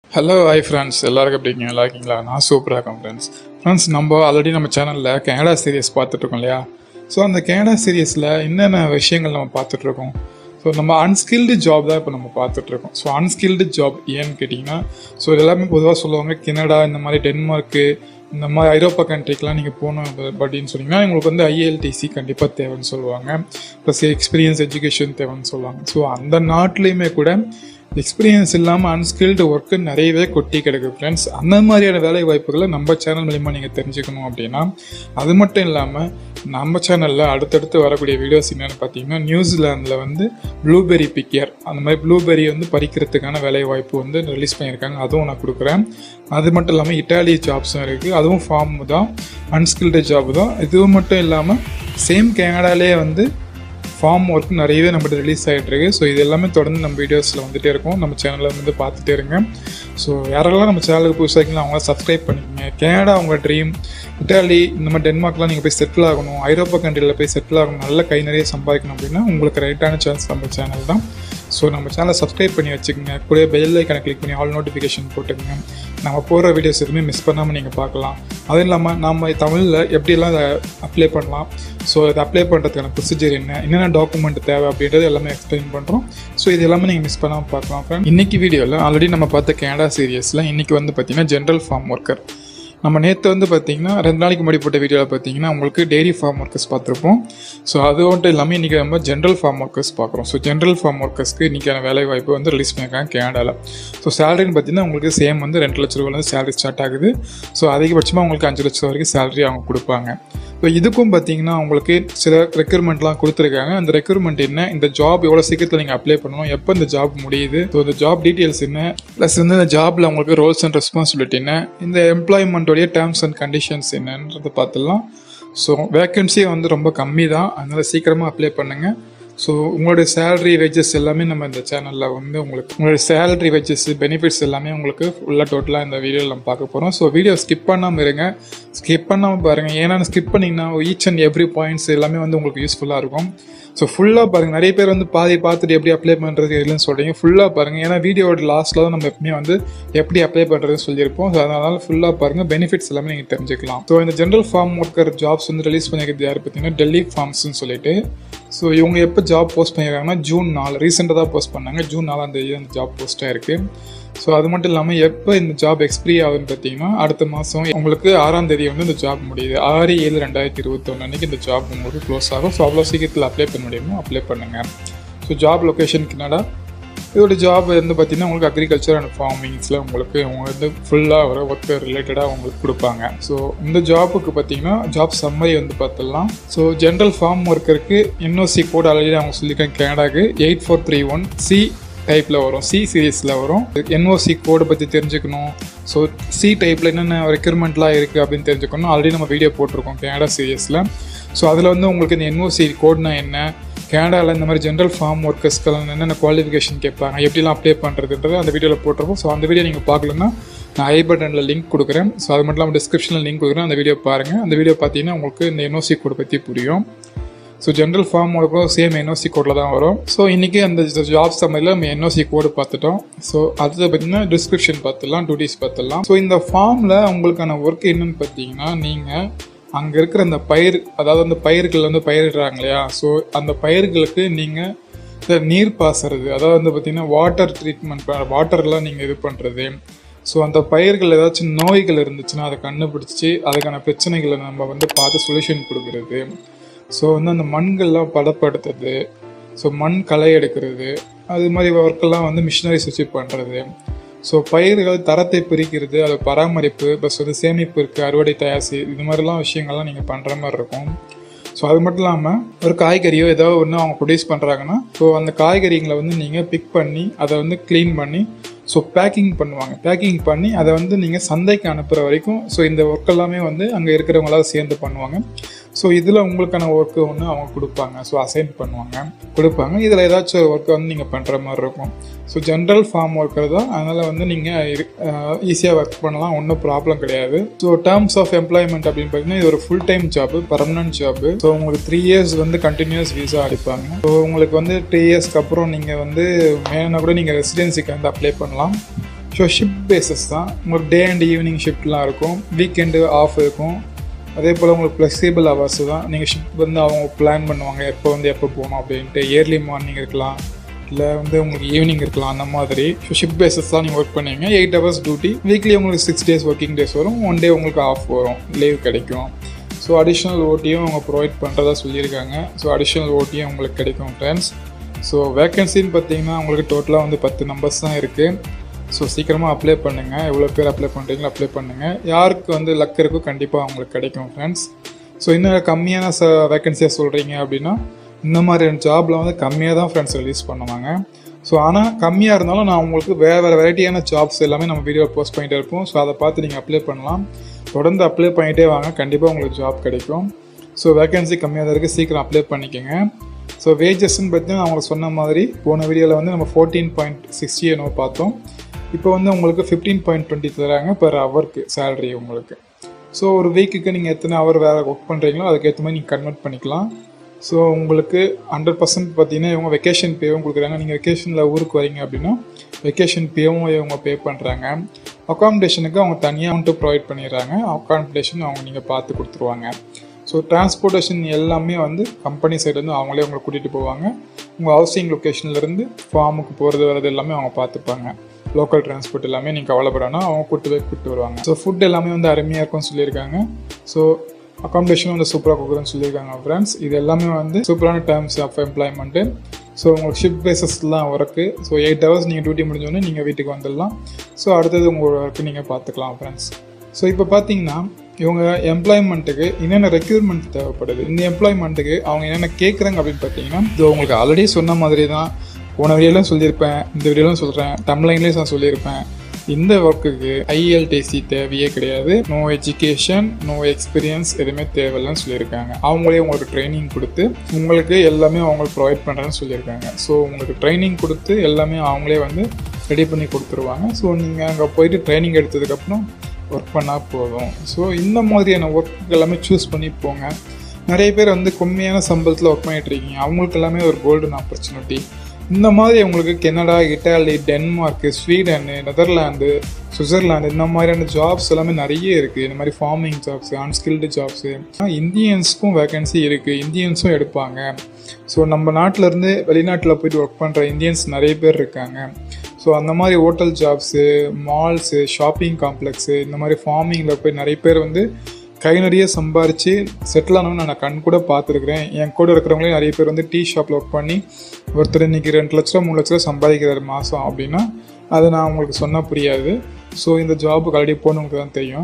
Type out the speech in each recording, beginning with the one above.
hello hi friends எல்லாருக்கும் எப்படி இருக்கீங்க நல்லா இருக்கீங்களா நான் சூப்பராக இருக்கேன் ஃப்ரெண்ட்ஸ் ஃப்ரெண்ட்ஸ் நம்ம ஆல்ரெடி நம்ம சேனலில் கனடா சீரியஸ் பார்த்துட்ருக்கோம் இல்லையா ஸோ அந்த கனடா சீரியஸில் என்னென்ன விஷயங்கள் நம்ம பார்த்துட்ருக்கோம் ஸோ நம்ம அன்ஸ்கில்டு ஜாப் தான் இப்போ நம்ம பார்த்துட்ருக்கோம் ஸோ அன்ஸ்கில்டு ஜாப் ஏன்னு கேட்டிங்கன்னா ஸோ எல்லாமே பொதுவாக சொல்லுவாங்க கனடா இந்த மாதிரி டென்மார்க்கு இந்த மாதிரி ஐரோப்பா கண்ட்ரிக்கெலாம் நீங்கள் போகணும் அப்படின்னு சொன்னீங்கன்னா உங்களுக்கு வந்து ஐஎல்டிசி கண்டிப்பாக தேவைன்னு சொல்லுவாங்க ப்ளஸ் எக்ஸ்பீரியன்ஸ் எஜுகேஷன் தேவைன்னு சொல்லுவாங்க ஸோ அந்த நாட்டிலையுமே கூட எக்ஸ்பீரியன்ஸ் இல்லாமல் அன்ஸ்கில்டு ஒர்க்கு நிறையவே கொட்டி கிடக்கு ஃப்ரெண்ட்ஸ் அந்த மாதிரியான வேலை வாய்ப்புகளை நம்ம சேனல் மூலிமா நீங்கள் தெரிஞ்சுக்கணும் அப்படின்னா அது மட்டும் இல்லாமல் நம்ம சேனலில் அடுத்தடுத்து வரக்கூடிய வீடியோஸ் என்னென்னு பார்த்தீங்கன்னா நியூசிலாந்தில் வந்து ப்ளூபெரி பிக்கியர் அந்த மாதிரி ப்ளூபெரி வந்து பறிக்கிறதுக்கான வேலை வாய்ப்பு வந்து ரிலீஸ் பண்ணியிருக்காங்க அதுவும் நான் கொடுக்குறேன் அது மட்டும் இல்லாமல் இட்டாலி ஜாப்ஸும் இருக்குது அதுவும் ஃபார்ம் தான் அன்ஸ்கில்டு ஜாப் தான் இதுவும் மட்டும் இல்லாமல் சேம் கனடாலே வந்து ஃபார்ம் ஒர்க் நிறையவே நம்மகிட்ட ரிலீஸ் ஆகிட்டு இருக்கு ஸோ இது எல்லாமே தொடர்ந்து நம்ம வீடியோஸில் வந்துட்டே இருக்கும் நம்ம சேனலில் வந்து பார்த்துட்டே இருங்க ஸோ யாரெல்லாம் நம்ம சேனலுக்கு புதுசாக இருக்கீங்களோ அவங்கள சப்ஸ்கிரைப் பண்ணிக்கோங்க கனடா உங்க ட்ரீம் இட்டாலி இந்த மாதிரி டென்மார்க்லாம் நீங்கள் போய் செட்டில் ஆகணும் ஐரோப்பா கண்ட்ரியில் போய் செட்டில் ஆகணும் நல்ல கை நிறைய சம்பாதிக்கணும் அப்படின்னா உங்களுக்கு ரைட்டான சான்ஸ் நம்ம சேனல் தான் ஸோ நம்ம சேனலை சப்ஸ்கிரைப் பண்ணி வச்சுக்கோங்க கூட பெல் ஐக்கனை கிளிக் பண்ணி ஆல் நோட்டிஃபிகேஷன் போட்டுக்கோங்க நம்ம போடுற வீடியோஸ் எதுவுமே மிஸ் பண்ணாமல் நீங்கள் பார்க்கலாம் அதுவும் இல்லாமல் நம்ம தமிழில் எப்படியெல்லாம் அதை அப்ளை பண்ணலாம் ஸோ இதை அப்ளை பண்ணுறதுக்கான ப்ரொசீஜர் என்ன என்னென்ன டாக்குமெண்ட் தேவை அப்படின்றது எல்லாமே எக்ஸ்பிளைன் பண்ணுறோம் ஸோ இது எல்லாமே நீங்கள் மிஸ் பண்ணாமல் பார்க்கலாம் ஃப்ரெண்ட் இன்னைக்கு வீடியோவில் ஆல்ரெடி நம்ம பார்த்த கனடா சீரியஸில் இன்றைக்கி வந்து பார்த்திங்கன்னா ஜென்ரல் ஃபார்ம் ஒர்க்கர் நம்ம நேற்று வந்து பார்த்தீங்கன்னா ரெண்டு நாளைக்கு முன்னாடி போட்ட வீடியோவில் பார்த்தீங்கன்னா உங்களுக்கு டெய்ரி ஃபார்ம் ஒர்க்கர்ஸ் பார்த்துருப்போம் ஸோ அது மட்டும் இல்லாமல் இன்றைக்கி நம்ம ஜென்ரல் ஃபார்ம் ஒர்க்கர்ஸ் பார்க்குறோம் ஸோ ஜென்ரல் ஃபார்ம் ஒர்க்கர்ஸ்க்கு இன்றைக்கான வேலை வாய்ப்பு வந்து ரிலீஸ் பண்ணியிருக்காங்க கனடாவில் ஸோ சேலரின்னு பார்த்தீங்கன்னா உங்களுக்கு சேம் வந்து ரெண்டு லட்ச ரூபாயிலேருந்து சேலரி ஸ்டார்ட் ஆகுது ஸோ அதிகபட்சமாக உங்களுக்கு அஞ்சு லட்சம் வரைக்கும் சேலரி அவங்க கொடுப்பாங்க ஸோ இதுக்கும் பார்த்தீங்கன்னா உங்களுக்கு சில ரெக்யூர்மெண்ட்லாம் கொடுத்துருக்காங்க அந்த ரெக்யூர்மெண்ட் என்ன இந்த ஜாப் எவ்வளோ சீக்கிரத்தில் நீங்கள் அப்ளை பண்ணணும் எப்போ இந்த ஜாப் முடியுது ஸோ இந்த ஜாப் டீட்டெயில்ஸ் என்ன ப்ளஸ் வந்து இந்த ஜாபில் உங்களுக்கு ரோல்ஸ் அண்ட் ரெஸ்பான்சிபிலிட்டி என்ன இந்த எம்ப்ளாய்மெண்ட்டோடைய டேர்ம்ஸ் அண்ட் கண்டிஷன்ஸ் என்னன்றதை பார்த்துலாம் ஸோ வேக்கன்சி வந்து ரொம்ப கம்மி தான் அதனால் சீக்கிரமாக அப்ளை பண்ணுங்கள் ஸோ உங்களுடைய சேலரி வேஜஸ் எல்லாமே நம்ம இந்த சேனலில் வந்து உங்களுக்கு உங்களுடைய சேலரி வேஜஸ் பெனிஃபிட்ஸ் எல்லாமே உங்களுக்கு ஃபுல்லாக டோட்டலாக இந்த வீடியோவில் நம்ம பார்க்க போகிறோம் ஸோ வீடியோ ஸ்கிப் பண்ணாமல் இருங்க ஸ்கிப் பண்ணாமல் பாருங்கள் ஏன்னா ஸ்கிப் பண்ணிங்கன்னா ஈச் அண்ட் எவ்ரி பாயிண்ட்ஸ் எல்லாமே வந்து உங்களுக்கு யூஸ்ஃபுல்லாக இருக்கும் ஸோ ஃபுல்லாக பாருங்கள் நிறைய பேர் வந்து பாதி பார்த்துட்டு எப்படி அப்ளை பண்ணுறது இல்லைன்னு சொல்கிறீங்க ஃபுல்லாக பாருங்கள் ஏன்னா வீடியோட லாஸ்ட்டில் தான் நம்ம எப்பவுமே வந்து எப்படி அப்ளை பண்ணுறதுன்னு சொல்லியிருப்போம் ஸோ அதனால் ஃபுல்லாக பாருங்கள் பெனிஃபிட்ஸ் எல்லாமே நீங்கள் தெரிஞ்சுக்கலாம் ஸோ இந்த ஜென்ரல் ஃபார்ம் ஒர்க்கர் ஜாப்ஸ் வந்து ரிலீஸ் பண்ணிக்கிறது யார் பார்த்தீங்கன்னா டெல்லி ஃபார்ம்ஸ்னு சொல்லிட்டு ஸோ இவங்க எப்போ ஜாப் போஸ்ட் பண்ணியிருக்காங்கன்னா ஜூன் நாலு ரீசெண்டாக தான் போஸ்ட் பண்ணாங்க ஜூன் நாலாம் தேதி அந்த ஜாப் போஸ்ட்டாக இருக்குது ஸோ அது மட்டும் இல்லாமல் எப்போ இந்த ஜாப் எக்ஸ்பிரி ஆகுதுன்னு பார்த்தீங்கன்னா அடுத்த மாதம் உங்களுக்கு ஆறாம் தேதி வந்து இந்த ஜாப் முடியுது ஆறு ஏழு ரெண்டாயிரத்தி இருபத்தொன்று அன்றைக்கி இந்த ஜாப் உங்களுக்கு க்ளோஸ் ஆகும் ஸோ அவ்வளோ சீக்கிரத்தில் அப்ளை பண்ண முடியுமோ அப்ளை பண்ணுங்கள் ஸோ ஜாப் லொக்கேஷன் கனடா இதோட ஜாப் வந்து பார்த்தீங்கன்னா உங்களுக்கு அக்ரிகல்ச்சர் அண்ட் ஃபார்மிங்ஸில் உங்களுக்கு அவங்க வந்து ஃபுல்லாக ஒரு ஒர்க் ரிலேட்டடாக உங்களுக்கு கொடுப்பாங்க ஸோ இந்த ஜாப்புக்கு பார்த்தீங்கன்னா ஜாப் சம்மரி வந்து பார்த்துடலாம் ஸோ ஜென்ரல் ஃபார்ம் ஒர்க்கருக்கு என்ஓசி கோட் ஆல்ரெடி அவங்க சொல்லியிருக்காங்க கனடாக்கு eight four three one C டைப்பில் வரும் சி சீரீஸில் வரும் என்ஓசி கோடை பற்றி தெரிஞ்சுக்கணும் ஸோ சி டைப்பில் என்னென்ன ரெக்யூர்மெண்ட்லாம் இருக்குது அப்படின்னு தெரிஞ்சுக்கணும் ஆல்ரெடி நம்ம வீடியோ போட்டிருக்கோம் கனடா சீரியஸில் ஸோ அதில் வந்து உங்களுக்கு இந்த என்ஓசி கோட்னா என்ன கனடாவில் இந்த மாதிரி ஜென்ரல் ஃபார்ம் ஒர்க்கர்ஸ்க்கெல்லாம் என்னென்ன குவாலிஃபிகேஷன் கேட்பாங்க எப்படிலாம் அப்ளை பண்ணுறதுன்றது அந்த வீடியோவில் போட்டிருப்போம் ஸோ அந்த வீடியோ நீங்கள் பார்க்கலன்னா நான் ஐ பட்டனில் லிங்க் கொடுக்குறேன் ஸோ அது மட்டும் இல்லாமல் டிஸ்கிரிப்ஷனில் லிங்க் கொடுக்குறேன் அந்த வீடியோ பாருங்கள் அந்த வீடியோ பார்த்தீங்கன்னா உங்களுக்கு இந்த என்ஓசி கோடை பற்றி புரியும் ஸோ ஜென்ரல் ஃபார்ம் ஒர்க்கும் சேம் என்ஓசி கோடில் தான் வரும் ஸோ இன்றைக்கி அந்த ஜாப் சமையலில் நம்ம என்ஓசி கோடு பார்த்துட்டோம் ஸோ அடுத்தது பார்த்தீங்கன்னா டிஸ்கிரிப்ஷன் பார்த்துடலாம் டூட்டிஸ் பார்த்துடலாம் ஸோ இந்த ஃபார்மில் உங்களுக்கான ஒர்க் என்னன்னு பார்த்தீங்கன்னா நீங்கள் அங்கே இருக்கிற அந்த பயிர் அதாவது அந்த பயிர்கள் வந்து பயிரிடுறாங்க இல்லையா ஸோ அந்த பயிர்களுக்கு நீங்கள் இந்த நீர் பாசுறது அதாவது வந்து பார்த்திங்கன்னா வாட்டர் ட்ரீட்மெண்ட் வாட்டர்லாம் நீங்கள் இது பண்ணுறது ஸோ அந்த பயிர்கள் ஏதாச்சும் நோய்கள் இருந்துச்சுன்னா அதை கண்டுபிடிச்சி அதுக்கான பிரச்சனைகளை நம்ம வந்து பார்த்து சொல்யூஷன் கொடுக்குறது ஸோ வந்து அந்த மண்கள்லாம் பதப்படுத்துறது ஸோ மண் களை எடுக்கிறது அது மாதிரி ஒர்க்கெல்லாம் வந்து மிஷினரிஸ் வச்சு பண்ணுறது ஸோ பயிர்கள் தரத்தை பிரிக்கிறது அது பராமரிப்பு ப்ளஸ் வந்து சேமிப்பு இருக்குது அறுவடை தயாசி இது மாதிரிலாம் விஷயங்கள்லாம் நீங்கள் பண்ணுற மாதிரி இருக்கும் ஸோ அது மட்டும் இல்லாமல் ஒரு காய்கறியோ ஏதோ ஒன்று அவங்க ப்ரொடியூஸ் பண்ணுறாங்கன்னா ஸோ அந்த காய்கறிகளை வந்து நீங்கள் பிக் பண்ணி அதை வந்து க்ளீன் பண்ணி ஸோ பேக்கிங் பண்ணுவாங்க பேக்கிங் பண்ணி அதை வந்து நீங்கள் சந்தைக்கு அனுப்புகிற வரைக்கும் ஸோ இந்த ஒர்க் எல்லாமே வந்து அங்கே இருக்கிறவங்களாம் சேர்ந்து பண்ணுவாங்க ஸோ இதில் உங்களுக்கான ஒர்க்கு ஒன்று அவங்க கொடுப்பாங்க ஸோ அசைன் பண்ணுவாங்க கொடுப்பாங்க இதில் ஏதாச்சும் ஒரு ஒர்க்கை வந்து நீங்கள் பண்ணுற மாதிரி இருக்கும் ஸோ ஜென்ரல் ஃபார்ம் ஒர்க்கர் தான் அதனால் வந்து நீங்கள் ஈஸியாக ஒர்க் பண்ணலாம் ஒன்றும் ப்ராப்ளம் கிடையாது ஸோ டேர்ம்ஸ் ஆஃப் எம்ப்ளாய்மெண்ட் அப்படின்னு பார்த்தீங்கன்னா இது ஒரு full time job permanent job so உங்களுக்கு த்ரீ இயர்ஸ் வந்து கண்டினியூஸ் விசா அடிப்பாங்க ஸோ உங்களுக்கு வந்து த்ரீ இயர்ஸ்க்கு அப்புறம் நீங்கள் வந்து வேணும்னா கூட நீங்கள் ரெசிடென்சிக்கு வந்து அப்ளை பண்ணலாம் ஸோ ஷிஃப்ட் பேஸஸ் தான் உங்களுக்கு டே அண்ட் ஈவினிங் ஷிஃப்ட்லாம் இருக்கும் வீக்கெண்டு ஆஃப் இருக்கும் அதே போல் உங்களுக்கு ஃப்ளெக்சிபிள் ஹவர்ஸ் தான் நீங்கள் ஷிஃப்ட் வந்து அவங்க பிளான் பண்ணுவாங்க எப்போ வந்து எப்போ போகணும் அப்படின்ட்டு இயர்லி மார்னிங் இருக்கலாம் இல்லை வந்து உங்களுக்கு ஈவினிங் இருக்கலாம் அந்த மாதிரி ஸோ ஷிஃப்ட் பேஸஸ் தான் நீங்கள் ஒர்க் பண்ணுவீங்க எயிட் ஹவர்ஸ் டியூட்டி வீக்லி உங்களுக்கு சிக்ஸ் டேஸ் ஒர்க்கிங் டேஸ் வரும் ஒன் டே உங்களுக்கு ஆஃப் வரும் லீவ் கிடைக்கும் ஸோ அடிஷ்னல் ஓட்டியும் அவங்க ப்ரொவைட் பண்ணுறதா சொல்லியிருக்காங்க ஸோ அடிஷ்னல் ஓட்டியும் உங்களுக்கு கிடைக்கும் ஃப்ரெண்ட்ஸ் ஸோ வேக்கன்சின்னு பார்த்தீங்கன்னா உங்களுக்கு டோட்டலாக வந்து பத்து நம்பர்ஸ் தான் இருக்குது ஸோ சீக்கிரமாக அப்ளை பண்ணுங்கள் எவ்வளோ பேர் அப்ளை பண்ணுறீங்களோ அப்ளை பண்ணுங்கள் யாருக்கு வந்து லக் இருக்கோ கண்டிப்பாக அவங்களுக்கு கிடைக்கும் ஃப்ரெண்ட்ஸ் ஸோ இன்னும் கம்மியான ச வேக்கன்சியாக சொல்கிறீங்க அப்படின்னா இந்த மாதிரியான ஜாபில் வந்து கம்மியாக தான் ஃப்ரெண்ட்ஸ் ரிலீஸ் பண்ணுவாங்க ஸோ ஆனால் கம்மியாக இருந்தாலும் நான் உங்களுக்கு வேறு வேறு வெரைட்டியான ஜாப்ஸ் எல்லாமே நம்ம வீடியோ போஸ்ட் பண்ணிகிட்டே இருப்போம் ஸோ அதை பார்த்து நீங்கள் அப்ளை பண்ணலாம் தொடர்ந்து அப்ளை பண்ணிகிட்டே வாங்க கண்டிப்பாக உங்களுக்கு ஜாப் கிடைக்கும் ஸோ வேகன்சி கம்மியாக தான் இருக்குது சீக்கிரம் அப்ளை பண்ணிக்கோங்க ஸோ வேஜஸ்ன்னு பார்த்தீங்கன்னா அவங்க சொன்ன மாதிரி போன வீடியோவில் வந்து நம்ம ஃபோர்டீன் பாயிண்ட் சிக்ஸ்டி என்னவோ பார்த்தோம் இப்போ வந்து உங்களுக்கு ஃபிஃப்டீன் பாயிண்ட் டுவெண்ட்டி தராங்க பர் ஹவருக்கு சேலரி உங்களுக்கு ஸோ ஒரு வீக்குக்கு நீங்கள் எத்தனை ஹவர் வேறு ஒர்க் பண்ணுறீங்களோ அதுக்கேற்ற மாதிரி நீங்கள் கன்வெர்ட் பண்ணிக்கலாம் ஸோ உங்களுக்கு ஹண்ட்ரட் பர்சன்ட் பார்த்தீங்கன்னா இவங்க வெக்கேஷன் பேவும் கொடுக்குறாங்க நீங்கள் வெக்கேஷனில் ஊருக்கு வரீங்க அப்படின்னா வெக்கேஷன் பேவும் இவங்க பே பண்ணுறாங்க அக்காமடேஷனுக்கு அவங்க தனியாக அமௌண்ட்டு ப்ரொவைட் பண்ணிடுறாங்க அக்காமடேஷன் அவங்க நீங்கள் பார்த்து கொடுத்துருவாங்க ஸோ டிரான்ஸ்போர்ட்டேஷன் எல்லாமே வந்து கம்பெனி சைட்லேருந்து அவங்களே உங்களை கூட்டிகிட்டு போவாங்க உங்கள் ஹவுசிங் லொக்கேஷன்லேருந்து ஃபார்முக்கு போகிறது வர்றது எல்லாமே அவங்க பார்த்துப்பாங்க லோக்கல் டிரான்ஸ்போர்ட் எல்லாமே நீங்கள் கவலைப்படணும் அவங்க கூட்டு போய் கூப்பிட்டு வருவாங்க ஸோ ஃபுட் எல்லாமே வந்து அருமையாக இருக்கும்னு சொல்லியிருக்காங்க ஸோ அக்காமடேஷனும் வந்து சூப்பராக கொடுக்குறேன்னு சொல்லியிருக்காங்க ஃப்ரெண்ட்ஸ் இது எல்லாமே வந்து சூப்பரான டேர்ம்ஸ் ஆஃப் எம்ப்ளாய்மெண்ட்டு ஸோ உங்களுக்கு ஷிஃப்ட் பேசஸ்லாம் ஒர்க்கு ஸோ எயிட் ஹவர்ஸ் நீங்கள் டியூட்டி முடிஞ்சோடனே நீங்கள் வீட்டுக்கு வந்துடலாம் ஸோ அடுத்தது உங்களோட ஒர்க்கு நீங்கள் பார்த்துக்கலாம் ஃப்ரெண்ட்ஸ் ஸோ இப்போ பார்த்தீங்கன்னா இவங்க எம்ப்ளாய்மெண்ட்டுக்கு என்னென்ன ரெக்யூர்மெண்ட் தேவைப்படுது இந்த எம்ப்ளாய்மெண்ட்டுக்கு அவங்க என்னென்ன கேட்குறாங்க அப்படின்னு பார்த்தீங்கன்னா இது உங்களுக்கு ஆல்ரெடி சொன்ன மாதிரி தான் போன வீடியோலாம் சொல்லியிருப்பேன் இந்த வீடியோலாம் சொல்கிறேன் தமிழ்லைன்லேயும் நான் சொல்லியிருப்பேன் இந்த ஒர்க்குக்கு ஐஎல்டிசி தேவையே கிடையாது நோ எஜுகேஷன் நோ எக்ஸ்பீரியன்ஸ் எதுவுமே தேவையில்லைன்னு சொல்லியிருக்காங்க அவங்களே உங்களுக்கு ட்ரைனிங் கொடுத்து உங்களுக்கு எல்லாமே அவங்களுக்கு ப்ரொவைட் பண்ணுறேன்னு சொல்லியிருக்காங்க ஸோ உங்களுக்கு ட்ரைனிங் கொடுத்து எல்லாமே அவங்களே வந்து ரெடி பண்ணி கொடுத்துருவாங்க ஸோ நீங்கள் அங்கே போயிட்டு ட்ரைனிங் எடுத்ததுக்கப்புறம் ஒர்க் பண்ணால் போதும் ஸோ இந்த மாதிரியான ஒர்க் எல்லாமே சூஸ் பண்ணி போங்க நிறைய பேர் வந்து கம்மியான சம்பளத்தில் ஒர்க் பண்ணிட்டு இருக்கீங்க அவங்களுக்கு எல்லாமே ஒரு கோல்டன் ஆப்பர்ச்சுனிட்டி இந்த மாதிரி உங்களுக்கு Canada Italy Denmark Sweden Netherlands Switzerland இந்த மாதிரியான ஜாப்ஸ் எல்லாமே நிறைய இருக்குது இந்த மாதிரி ஃபார்மிங் ஜாப்ஸு அன்ஸ்கில்டு ஜாப்ஸு இந்தியன்ஸ்க்கும் வேகன்சி இருக்குது இந்தியன்ஸும் எடுப்பாங்க ஸோ நம்ம நாட்டிலேருந்து வெளிநாட்டில் போயிட்டு ஒர்க் பண்ணுற இந்தியன்ஸ் நிறைய பேர் இருக்காங்க ஸோ அந்த மாதிரி hotel jobs malls shopping complex இந்த மாதிரி ஃபார்மிங்கில் போய் நிறைய பேர் வந்து கை நிறைய சம்பாரித்து செட்டில் ஆனவங்க நான் கண் கூட பார்த்துருக்குறேன் என் கூட இருக்கிறவங்களே நிறைய பேர் வந்து டீ ஷாப்பில் ஒர்க் பண்ணி ஒருத்தர் இன்றைக்கி ரெண்டு லட்ச ரூபா மூணு லட்ச ரூபா சம்பாதிக்கிறாரு மாதம் அப்படின்னா அதை நான் உங்களுக்கு சொன்னால் புரியாது ஸோ இந்த ஜாபுக்கு ஆல்ரெடி போனவங்களுக்கு தான் தெரியும்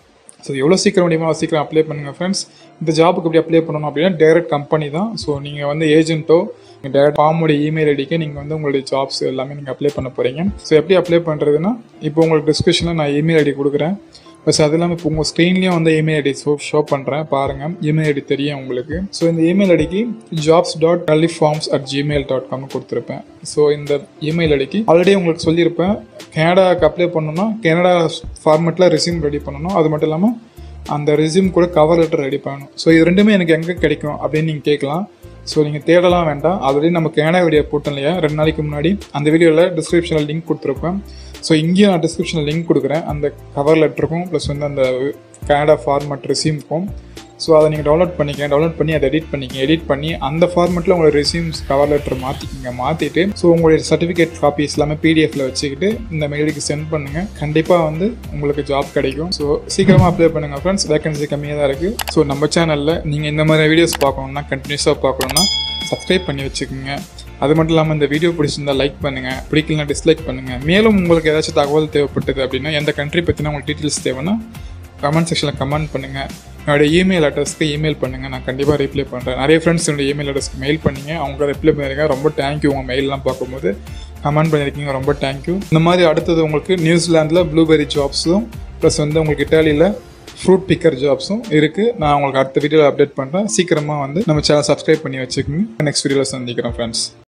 ஸோ எவ்வளோ சீக்கிரம் முடியுமோ அவ்வளோ சீக்கிரம் அப்ளை பண்ணுங்கள் ஃப்ரெண்ட்ஸ் இந்த ஜாபுக்கு எப்படி அப்ளை பண்ணணும் அப்படின்னா டேரக்ட் கம்பெனி தான் ஸோ நீங்கள் வந்து ஏஜென்ட்டோ நீங்கள் டேரக்ட் ஃபார்மோட இமெயில் ஐடிக்கு நீங்கள் வந்து உங்களுடைய ஜாப்ஸ் எல்லாமே நீங்கள் அப்ளை பண்ண போகிறீங்க ஸோ எப்படி அப்ளை பண்ணுறதுன்னா இப்போ உங்களுக்கு டிஸ்கிரிப்ஷனில் நான் இமெயில் ஐடி கொடுக்குறேன் பஸ் அது இல்லாமல் இப்போ உங்கள் ஸ்க்ரீன்லேயும் வந்து இமெயில் ஐடி ஷோ ஷோ பண்ணுறேன் பாருங்கள் இமெயில் ஐடி தெரியும் உங்களுக்கு ஸோ இந்த இமெயில் ஐடிக்கு jobs dot telefarms at Gmail dot com கொடுத்துருப்பேன் ஸோ இந்த இமெயில் ஐடிக்கு ஆல்ரெடி உங்களுக்கு சொல்லியிருப்பேன் கனடாக்கு அப்ளை பண்ணணும்னா கனடா ஃபார்மெட்டில் ரெசியூம் ரெடி பண்ணணும் அது மட்டும் இல்லாமல் அந்த ரெசியூம் கூட கவர் லெட்டர் ரெடி பண்ணணும் ஸோ இது ரெண்டுமே எனக்கு எங்கே கிடைக்கும் அப்படின்னு நீங்கள் கேட்கலாம் ஸோ நீங்கள் தேடலாம் வேண்டாம் ஆல்ரெடி நம்ம கனடா வீடியோ போட்டோம் இல்லையா ரெண்டு நாளைக்கு முன்னாடி அந்த வீடியோவில் டிஸ்கிரிப்ஷனில் லிங்க் கொடுத்துருப்பேன் ஸோ இங்கேயும் நான் டிஸ்கிரிப்ஷனில் லிங்க் கொடுக்குறேன் அந்த கவர் லெட்டருக்கும் ப்ளஸ் வந்து அந்த கனடா ஃபார்மட் ரெசியூம்க்கும் ஸோ அதை நீங்கள் டவுன்லோட் பண்ணிக்க டவுன்லோட் பண்ணி அதை எடிட் பண்ணிக்க எடிட் பண்ணி அந்த ஃபார்மெட்டில் உங்களோட ரெசியூம்ஸ் கவர் லெட்டர் மாற்றிக்கிங்க மாற்றிட்டு ஸோ உங்களுடைய சர்டிஃபிகேட் காப்பீஸ் எல்லாமே பிடிஎஃப்ல வச்சுக்கிட்டு இந்த மெயிலுக்கு சென்ட் பண்ணுங்கள் கண்டிப்பாக வந்து உங்களுக்கு ஜாப் கிடைக்கும் ஸோ சீக்கிரமாக அப்ளை பண்ணுங்கள் ஃப்ரெண்ட்ஸ் வேகன்சி கம்மியாக தான் இருக்குது ஸோ நம்ம சேனலில் நீங்கள் இந்த மாதிரி வீடியோஸ் பார்க்கணுன்னா கண்டினியூஸாக பார்க்கணுன்னா சப்ஸ்கிரைப் பண்ணி வச்சுக்கோங்க அது மட்டும் இல்லாமல் இந்த வீடியோ பிடிச்சிருந்தா லைக் பண்ணுங்கள் பிடிக்கலனா டிஸ்லைக் பண்ணுங்கள் மேலும் உங்களுக்கு ஏதாச்சும் தகவல் தேவைப்பட்டது அப்படின்னா எந்த கண்ட்ரி பற்றினா உங்களுக்கு டீட்டெயில்ஸ் தேவைன்னா கமெண்ட் செக்ஷனில் கமெண்ட் பண்ணுங்கள் என்னோட இமெயில் அட்ரஸ்க்கு இமெயில் பண்ணுங்கள் நான் கண்டிப்பாக ரிப்ளை பண்ணுறேன் நிறைய ஃப்ரெண்ட்ஸ் என்னோட இமெயில் அட்ரஸ்க்கு மெயில் பண்ணீங்க அவங்க ரிப்ளை பண்ணியிருக்கேன் ரொம்ப தேங்க்யூ உங்கள் மெயிலெலாம் பார்க்கும்போது கமெண்ட் பண்ணியிருக்கீங்க ரொம்ப தேங்க்யூ இந்த மாதிரி அடுத்தது உங்களுக்கு நியூசிலாந்தில் ப்ளூபெரி ஜாப்ஸும் ப்ளஸ் வந்து உங்களுக்கு இட்டாலியில் ஃப்ரூட் பிக்கர் ஜாப்ஸும் இருக்குது நான் உங்களுக்கு அடுத்த வீடியோவில் அப்டேட் பண்ணுறேன் சீக்கிரமாக வந்து நம்ம சேனல் சப்ஸ்கிரைப் பண்ணி வச்சுக்கோங்க நெக்ஸ்ட் வீடியோவில் சந்திக்கிறேன் ஃப்ரெண்ட்ஸ்